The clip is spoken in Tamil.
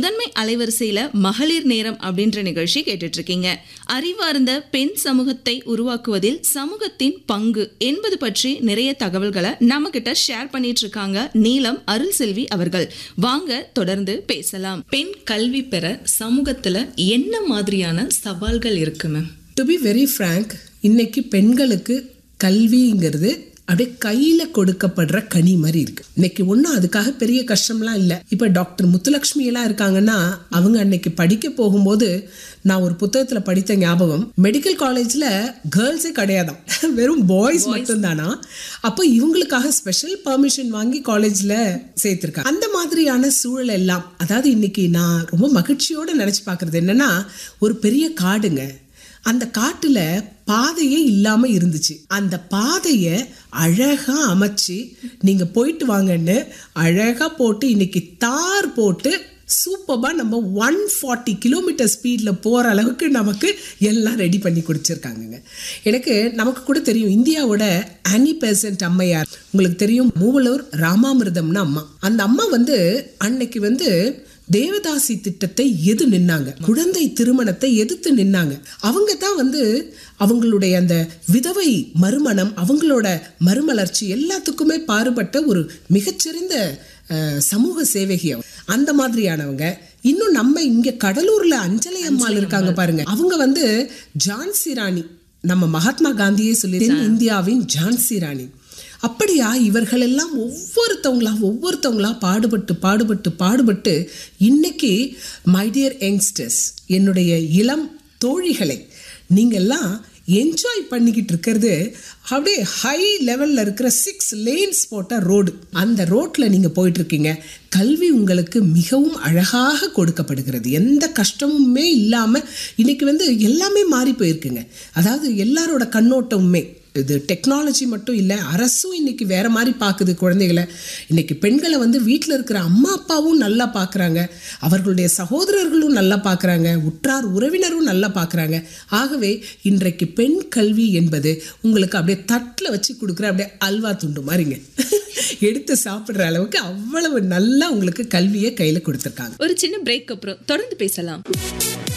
முதன்மை அலைவரிசையில மகளிர் நேரம் அப்படின்ற நிகழ்ச்சி கேட்டுட்டு இருக்கீங்க அறிவார்ந்த பெண் சமூகத்தை உருவாக்குவதில் சமூகத்தின் பங்கு என்பது பற்றி நிறைய தகவல்களை நம்ம கிட்ட ஷேர் பண்ணிட்டு இருக்காங்க நீலம் அருள் செல்வி அவர்கள் வாங்க தொடர்ந்து பேசலாம் பெண் கல்வி பெற சமூகத்துல என்ன மாதிரியான சவால்கள் இருக்கு ma'am to be very frank இன்னைக்கு பெண்களுக்கு கல்விங்கிறது அப்படியே கையில கொடுக்கப்படுற கனி மாதிரி இருக்கு இன்னைக்கு ஒன்றும் அதுக்காக பெரிய கஷ்டம்லாம் இல்லை இப்போ டாக்டர் முத்துலக்ஷ்மி எல்லாம் இருக்காங்கன்னா அவங்க அன்னைக்கு படிக்க போகும்போது நான் ஒரு புத்தகத்துல படித்த ஞாபகம் மெடிக்கல் காலேஜ்ல கேர்ள்ஸே கிடையாதாம் வெறும் பாய்ஸ் மட்டும்தானா அப்போ இவங்களுக்காக ஸ்பெஷல் பர்மிஷன் வாங்கி காலேஜ்ல சேர்த்திருக்காங்க அந்த மாதிரியான சூழல் எல்லாம் அதாவது இன்னைக்கு நான் ரொம்ப மகிழ்ச்சியோட நினைச்சு பார்க்கிறது என்னன்னா ஒரு பெரிய காடுங்க அந்த காட்டுல பாதையே இல்லாம இருந்துச்சு அந்த பாதைய அழகா அமைச்சு நீங்க போயிட்டு வாங்கன்னு அழகா போட்டு இன்னைக்கு தார் போட்டு சூப்பராக நம்ம ஒன் ஃபார்ட்டி கிலோமீட்டர் ஸ்பீடில் போகிற அளவுக்கு நமக்கு எல்லாம் ரெடி பண்ணி கொடுத்துருக்காங்கங்க எனக்கு நமக்கு கூட தெரியும் இந்தியாவோட அனி பெர்சன்ட் அம்மையார் உங்களுக்கு தெரியும் மூவலூர் ராமாமிர்தம்னு அம்மா அந்த அம்மா வந்து அன்னைக்கு வந்து தேவதாசி திட்டத்தை எது நின்னாங்க குழந்தை திருமணத்தை எதிர்த்து நின்னாங்க அவங்க தான் வந்து அவங்களுடைய அந்த விதவை மறுமணம் அவங்களோட மறுமலர்ச்சி எல்லாத்துக்குமே பாடுபட்ட ஒரு மிகச்சிறந்த அஹ், சமூக சேவகி அவங்க. அந்த மாதிரியானவங்க இன்னும் நம்ம இங்க கடலூர்ல அஞ்சலை அம்மாள் இருக்காங்க பாருங்க அவங்க வந்து ஜான்சி ராணி நம்ம மகாத்மா காந்தியே சொல்லி இந்தியாவின் ஜான்சி ராணி அப்படியா இவர்கள் எல்லாம் ஒவ்வொருத்தவங்களா ஒவ்வொருத்தவங்களா பாடுபட்டு பாடுபட்டு பாடுபட்டு இன்னைக்கு மை டியர் யங்ஸ்டர்ஸ் என்னுடைய இளம் தோழிகளை நீங்கெல்லாம் என்ஜாய் பண்ணிக்கிட்டு இருக்கிறது அப்படியே ஹை லெவலில் இருக்கிற சிக்ஸ் லேன்ஸ் போட்ட ரோடு அந்த ரோட்டில் நீங்கள் போயிட்டு இருக்கீங்க கல்வி உங்களுக்கு மிகவும் அழகாக கொடுக்கப்படுகிறது எந்த கஷ்டமுமே இல்லாமல் இன்னைக்கு வந்து எல்லாமே மாறி போயிருக்குங்க அதாவது எல்லாரோட கண்ணோட்டமுமே இது டெக்னாலஜி மட்டும் இல்லை அரசும் இன்னைக்கு வேற மாதிரி பார்க்குது குழந்தைகளை இன்னைக்கு பெண்களை வந்து வீட்டில் இருக்கிற அம்மா அப்பாவும் நல்லா பார்க்குறாங்க அவர்களுடைய சகோதரர்களும் நல்லா பார்க்குறாங்க உற்றார் உறவினரும் நல்லா பார்க்குறாங்க ஆகவே இன்றைக்கு பெண் கல்வி என்பது உங்களுக்கு அப்படியே தட்டில் வச்சு கொடுக்குற அப்படியே அல்வா துண்டு மாதிரிங்க எடுத்து சாப்பிட்ற அளவுக்கு அவ்வளவு நல்லா உங்களுக்கு கல்வியை கையில் கொடுத்துருக்காங்க ஒரு சின்ன பிரேக் அப்புறம் தொடர்ந்து பேசலாம்